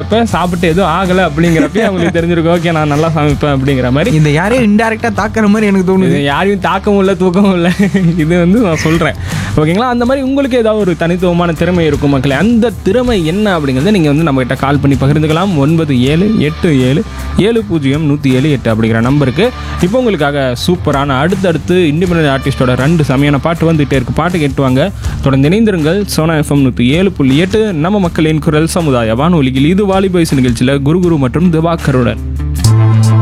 அப்படிங்கிறப்ப சாப்பிட்டு எதுவும் ஆகலை அப்படிங்கிறப்ப அவங்களுக்கு தெரிஞ்சிருக்கும் ஓகே நான் நல்லா சமைப்பேன் அப்படிங்கிற மாதிரி இந்த யாரையும் இன்டெரக்டா தாக்குற மாதிரி எனக்கு தோணுது இது யாரையும் தாக்கவும் இல்லை தூக்கவும் இல்லை இது வந்து நான் சொல்கிறேன் ஓகேங்களா அந்த மாதிரி உங்களுக்கு ஏதாவது ஒரு தனித்துவமான திறமை இருக்கும் மக்களே அந்த திறமை என்ன அப்படிங்கிறத நீங்கள் வந்து நம்மகிட்ட கால் பண்ணி பகிர்ந்துக்கலாம் ஒன்பது ஏழு எட்டு ஏழு ஏழு பூஜ்ஜியம் நூற்றி ஏழு எட்டு அப்படிங்கிற நம்பருக்கு இப்போ உங்களுக்காக சூப்பரான அடுத்தடுத்து இண்டிபெண்டன்ட் ஆர்டிஸ்டோட ரெண்டு செமையான பாட்டு வந்துகிட்டே இருக்கு பாட்டு கேட்டுவாங்க தொடர்ந்து இணைந்திருங்கள் சோனா எஃப்எம் நூற்றி ஏழு புள்ளி எட்டு நம்ம மக்களின் குரல் சமுதாய வானொலியில் இது வாலிபாய்ஸ் நிகழ்ச்சியில் குரு குரு மற்றும் திவாகருடன்